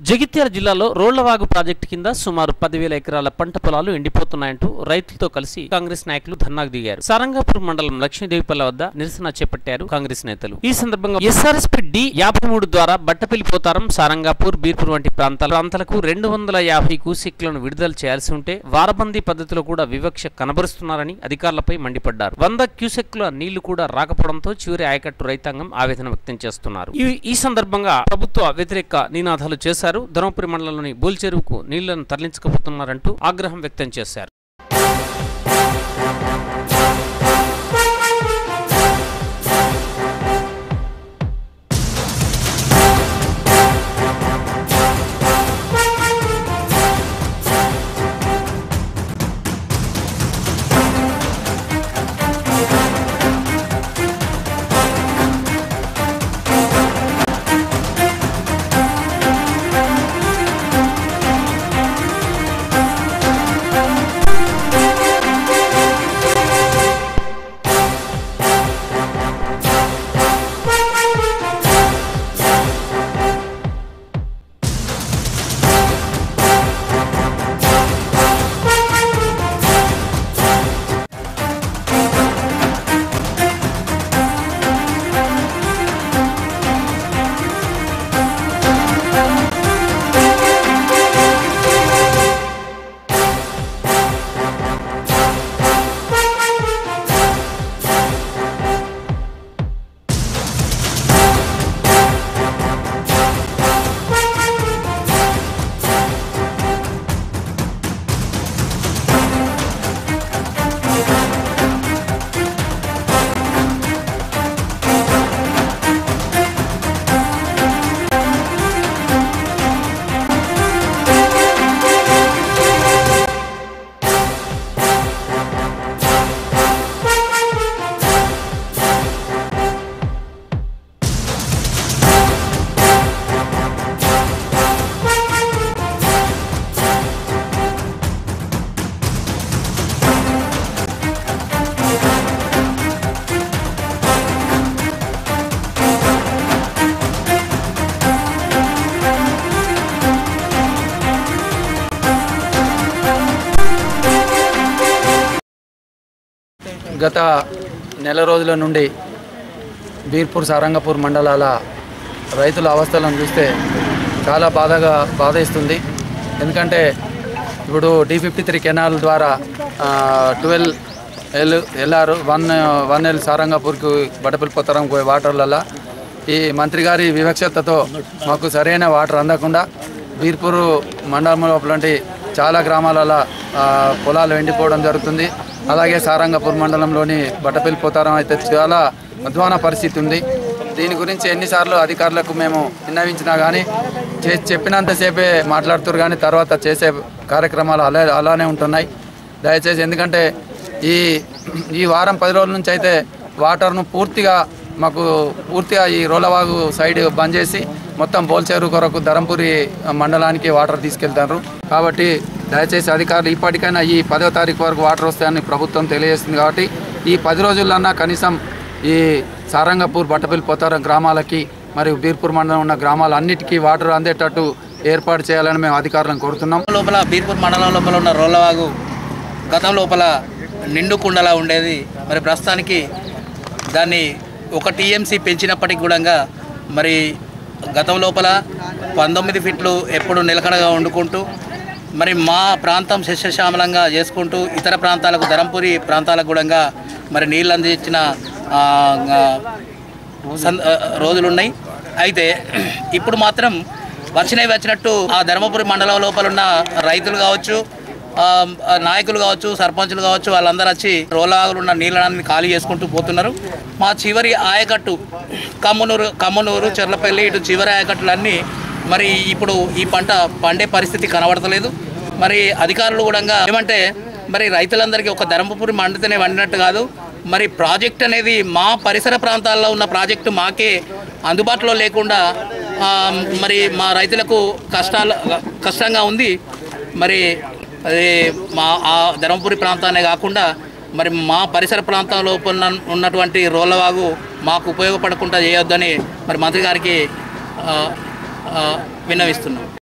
జగిత్యాల జిల్లాలో రోళ్లవాగు ప్రాజెక్టు కింద సుమారు పదివేల ఎకరాల పంట పొలాలు ఎండిపోతున్నాయంటూ రైతులతో కలిసి కాంగ్రెస్ నాయకులు ధర్నాకు దిగారు సారంగాపూర్ మండలం లక్ష్మీదేవిపల్ల వద్ద నిరసన చేపట్టారు కాంగ్రెస్ నేతలు ఈ సందర్భంగా ఎస్ఆర్ఎస్పీ డి యాభై మూడు ద్వారా బట్టపల్లి పోతారం సారంగాపూర్ బీర్పూర్ వంటి ప్రాంతాల ప్రాంతాలకు రెండు వందల యాభై క్యూసెక్లను విడుదల చేయాల్సి ఉంటే వారబందీ పద్ధతిలో కూడా వివక్ష కనబరుస్తున్నారని అధికారులపై మండిపడ్డారు వంద క్యూసెక్ల నీళ్లు కూడా రాకపోవడంతో చివరి ఆయకట్టు రైతాంగం ఆవేదన వ్యక్తం చేస్తున్నారు ఈ- ఈ సందర్భంగా ప్రభుత్వ వ్యతిరేక నినాదాలు చేశారు ధర్మపురి మండలంలోని బోల్ చెరువుకు నీళ్లను తరలించకపోతున్నారంటూ ఆగ్రహం వ్యక్తం చేశారు గత నెల రోజుల నుండి బీర్పూర్ సారంగపూర్ మండలాల రైతుల అవస్థలను చూస్తే చాలా బాధగా బాధేస్తుంది ఎందుకంటే ఇప్పుడు డి ఫిఫ్టీ త్రీ కెనాల్ ద్వారా twelve L LR one one L సారంగపూర్కి బట్టపల్లి పోతారం పోయే వాటర్లలో ఈ మంత్రి గారి వివక్షతతో మాకు సరైన వాటర్ అందకుండా బీర్పూర్ మండలం లోపలంటి చాలా గ్రామాలలో ఆ, పొలాలు ఎండిపోవడం జరుగుతుంది అలాగే సారంగపూర్ మండలంలోని బట్టపల్లి పోతారం అయితే చాలా అధ్వాన పరిస్థితి ఉంది దీని గురించి ఎన్నిసార్లు అధికారులకు మేము విన్నవించినా కానీ చే చెప్పినంతసేపే మాట్లాడుతున్నారు కానీ తర్వాత చేసే కార్యక్రమాలు అలా అలానే ఉంటున్నాయి దయచేసి ఎందుకంటే ఈ ఈ వారం పది రోజుల నుంచి అయితే వాటర్ను పూర్తిగా మాకు పూర్తిగా ఈ రోలవాగు సైడ్ బంద్ చేసి మొత్తం బోల్చేరు కొరకు ధరంపురి మండలానికి వాటర్ తీసుకెళ్తారు కాబట్టి దయచేసి అధికారులు ఇప్పటికైనా ఈ పదో తారీఖు వరకు వాటర్ వస్తాయని ప్రభుత్వం తెలియజేస్తుంది కాబట్టి ఈ పది రోజులన్నా కనీసం ఈ సారంగపూర్ బట్టపల్లి పోతారం గ్రామాలకి మరియు బీర్పూర్ మండలం ఉన్న గ్రామాలన్నిటికీ వాటర్ అందేటట్టు ఏర్పాటు చేయాలని మేము అధికారులను కోరుతున్నాం లోపల బీర్పూర్ మండలం లోపల ఉన్న రోలవాగు గతం లోపల నిండు కుండలా ఉండేది మరి ప్రస్తుతానికి దాన్ని ఒక టీఎంసీ పెంచినప్పటికి కూడా మరి గతం లోపల పంతొమ్మిది ఫీట్లు ఎప్పుడు నిలకడగా వండుకుంటూ మరి మా ప్రాంతం శస్యశ్యామలంగా చేసుకుంటూ ఇతర ప్రాంతాలకు ధరంపురి ప్రాంతాలకు కూడా మరి నీళ్ళు అందించిన ఆ, ఆ, సన్- ఆ, రోజులున్నాయి అయితే ఇప్పుడు మాత్రం వచ్చినవి వచ్చినట్టు ఆ ధర్మపురి మండలం లోపల ఉన్న రైతులు కావచ్చు ఆ, ఆ, నాయకులు కావచ్చు సర్పంచులు కావచ్చు వాళ్ళందరూ వచ్చి రోలాగులు ఉన్న నీళ్ళని ఖాళీ చేసుకుంటూ పోతున్నారు మా చివరి ఆయకట్టు కమ్మనూరు కమ్మనూరు చెర్లపల్లి ఇటు చివరి ఆయకట్టులన్నీ మరి ఇప్పుడు ఈ పంట పండే పరిస్థితి కనబడతలేదు మరి అధికారులు కూడా ఏమంటే మరి రైతులందరికీ ఒక ధర్మపురి మండితేనే వండినట్టు కాదు మరి ప్రాజెక్ట్ అనేది మా పరిసర ప్రాంతాల్లో ఉన్న ప్రాజెక్టు మాకే అందుబాటులో లేకుండా ఆ, మరి మా రైతులకు కష్టాలు కష్టంగా ఉంది మరి అది మా ఆ ధర్మపురి ప్రాంతానే కాకుండా మరి మా పరిసర ప్రాంతంలో ఉన్న ఉన్నటువంటి రోలవాగు మాకు ఉపయోగపడకుండా చేయొద్దని మరి మంత్రి గారికి ఆ, ఆ, విన్నవిస్తున్నాం